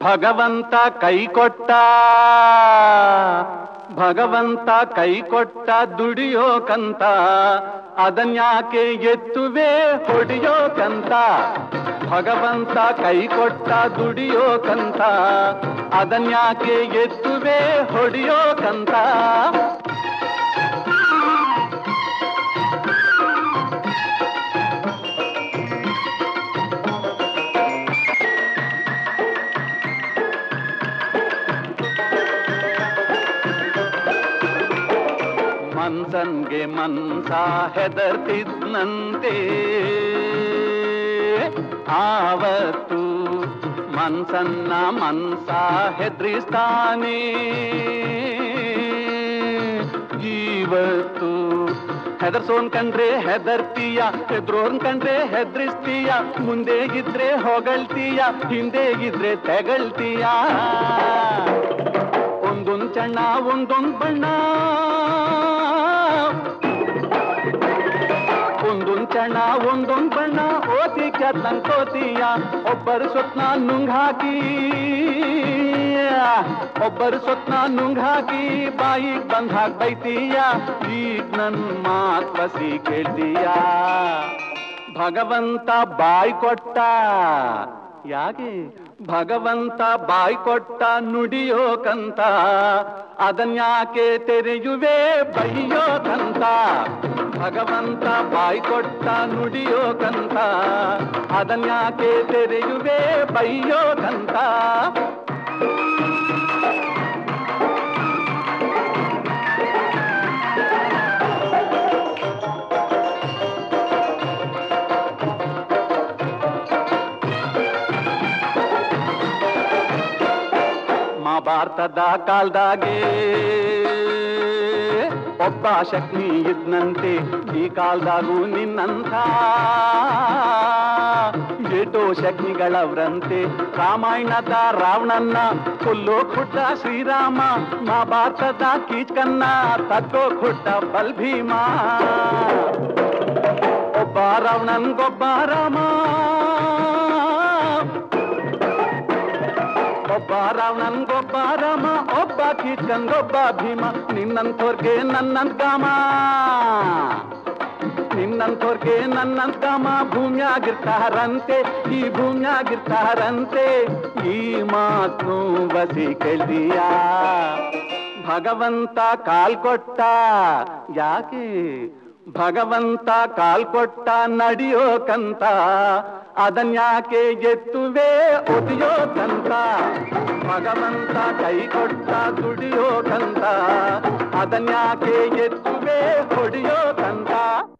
ಭಗವಂತ ಕೈ ಕೊಟ್ಟ ಭಗವಂತ ಕೈ ಕೊಟ್ಟ ದುಡಿಯೋಕಂತ ಅದನ್ಯಾಕೆ ಎತ್ತುವೆ ಹೊಡಿಯೋಕಂತ ಭಗವಂತ ಕೈ ಕೊಟ್ಟ ದುಡಿಯೋಕಂತ ಅದನ್ಯಾಕೆ ಎತ್ತುವೆ ಹೊಡಿಯೋಕಂತ ಮನ್ಸನ್ಗೆ ಮನ್ಸ ಹೆದರ್ತಿದ್ನಂತೆ ಆವತ್ತು ಮನ್ಸನ್ನ ಮನ್ಸ ಹೆದ್ರಿಸ್ತಾನೆ ಇವತ್ತು ಹೆದರ್ಸೋನ್ ಕಂಡ್ರೆ ಹೆದರ್ತೀಯ ಹೆದ್ರೋನ್ ಕಂಡ್ರೆ ಹೆದ್ರಿಸ್ತೀಯ ಮುಂದೆ ಇದ್ರೆ ಹೊಗಳ್ತೀಯ ಹಿಂದೆ ಇದ್ರೆ ತೆಗಳ್ತೀಯ ಒಂದೊಂದ್ ಚಣ್ಣ ಒಂದೊಂದ್ ಬಣ್ಣ ಒಂದೊಂದ್ ಚಣ್ಣ ಒಂದೊಂದ್ ಬಣ್ಣ ಓತಿ ಕೋತೀಯ ಒಬ್ಬರು ಸ್ವಪ್ನ ನುಂಗ್ ಹಾಕಿ ಒಬ್ಬರು ಸ್ವಪ್ನ ನುಂಗ್ ಹಾಕಿ ಬಾಯಿಗ್ ಬಂದ್ ಹಾಕ್ ಬೈತೀಯ ಈಗ ನನ್ ಮಾತ್ ಬಸಿ ಕೇಳ್ತೀಯ ಭಗವಂತ ಬಾಯ್ ಕೊಟ್ಟ ಯಾಕೆ ಭಗವಂತ ಬಾಯ್ ಕೊಟ್ಟ ನುಡಿಯೋಕಂತ ಅದನ್ಯಾಕೆ ತೆರೆಯುವೆ ಬೈಯೋಕಂತ ಭಗವಂತ ಬಾಯ್ ಕೊಟ್ಟ ನುಡಿಯೋಕಂತ ಅದನ್ಯಾಕೆ ತೆರೆಯುವೆ ಬೈಯೋಕಂತ ಮಹಾಭಾರತದ ಕಾಲ್ದಾಗೆ ಒಬ್ಬ ಶಕ್ತಿ ಇದ್ನಂತೆ ಈ ಕಾಲ್ದಾಗೂ ನಿನ್ನಂಥ ಏಟೋ ಶಕ್ತಿಗಳವ್ರಂತೆ ರಾಮಾಯಣದ ರಾವಣನ್ನ ಕೊಲ್ಲೋ ಖುಟ್ಟ ಶ್ರೀರಾಮ ಮಹಾಭಾರತದ ಕೀಚಕನ್ನ ತಕ್ಕೋ ಖುಟ್ಟ ಬಲ್ಭೀಮ ಒಬ್ಬ ರಾವಣನ್ಗೊಬ್ಬ ರಾಮ ಒಬ್ಬ ರಾವಣನ್ಗೊಬ್ಬ ರಾಮ ಒಬ್ಬ ಕೀಚಕನ್ಗೊಬ್ಬ ಭೀಮ ನಿನ್ನಂಥೋರ್ಗೆ ನನ್ನಂತ ಕಾಮ ನಿನ್ನಂಥೋರ್ಗೆ ನನ್ನಂತ ಕಾಮ ಭೂಮ್ಯಾಗಿರ್ತಾರಂತೆ ಈ ಭೂಮ್ಯಾಗಿರ್ತಾರಂತೆ ಈ ಮಾತು ಬಸಿ ಕೇಳ್ದೀಯ ಭಗವಂತ ಕಾಲ್ ಕೊಟ್ಟ ಯಾಕೆ ಭಗವಂತ ಕಾಲ್ ಕೊಟ್ಟ ನಡಿಯೋಕಂತ ಅದನ್ಯಾಕೆ ಎತ್ತುವೆ ಒದಿಯೋಕಂತ ಭಗವಂತ ಕೈ ಕೊಟ್ಟ ದುಡಿಯೋಕಂತ ಅದನ್ಯಾಕೆ ಎತ್ತುವೆ ಹೊಡಿಯೋಕಂತ